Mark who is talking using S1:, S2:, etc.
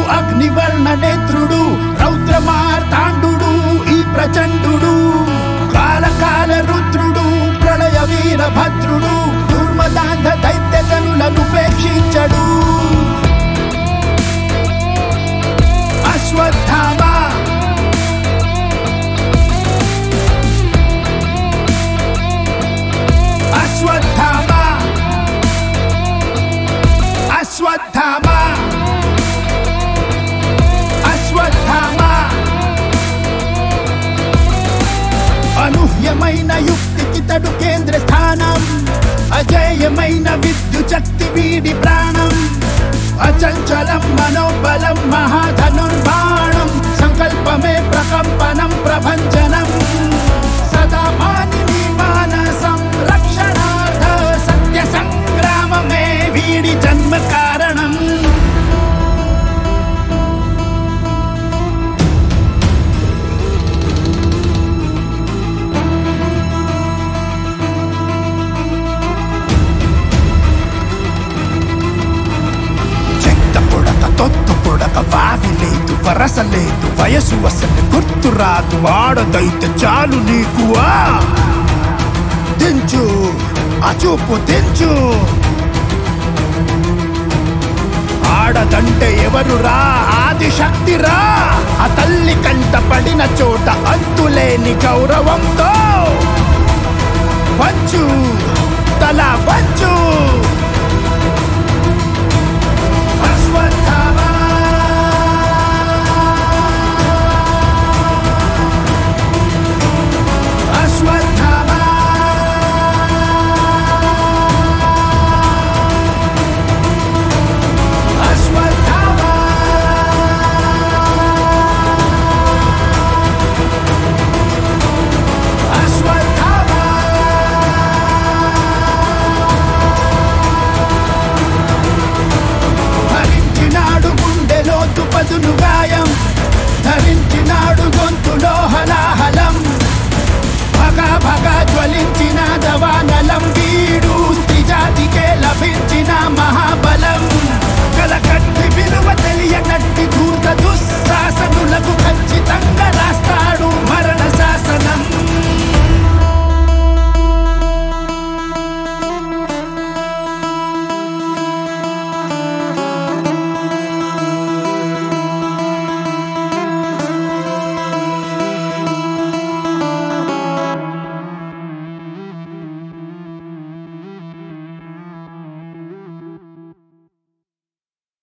S1: అగ్నివర్ణ నేత్రుడు రౌద్రమార్తాండు ఈ ప్రచండు కాలకాల రుద్రుడు ప్రళయ వీరభద్రుడు దుర్మదాంధ దైత్య జనులనుపేక్షించడు అశ్వత్థామ అశ్వత్థామ అశ్వత్థామ అశ్వత్థామ అనూహ్యమైన యుక్తికి తడు కేంద్ర స్థానం అజేయమైన విద్యుత్ శక్తి వీడి ప్రాణం అచంచలం మనోబలం మహాధనుర్బాణం సంకల్పమే ప్రకంపనం ప్రభంజనం సదా మానిని మానసం రక్షణార్థ సత్య సంగ్రామమే వీడి జన్మ కారణం చెత్త పొడక తొత్తు పొడక వావి లేదు వరస లేదు వయసు అసలు గుర్తు రాదు ఆడదైతే చాలు నీకు ఆ దించు ఆ చూపు దించు ఆడదంటే ఎవరురా ఆది శక్తిరా ఆ తల్లి కంట పడిన చోట అంతులేని గౌరవంతో వచ్చు తల వచ్చు అశ్వత్థామ అశ్వత్థామ అశ్వత్థామ అశ్వత్థామ భరించినాడు గుండెలోతు పదును గాయం ధరించినాడు గొంతులో హలాహలం భగ భగ జ్వలించిన దవానలం వీడు స్త్రీ జాతికే లభించిన మహా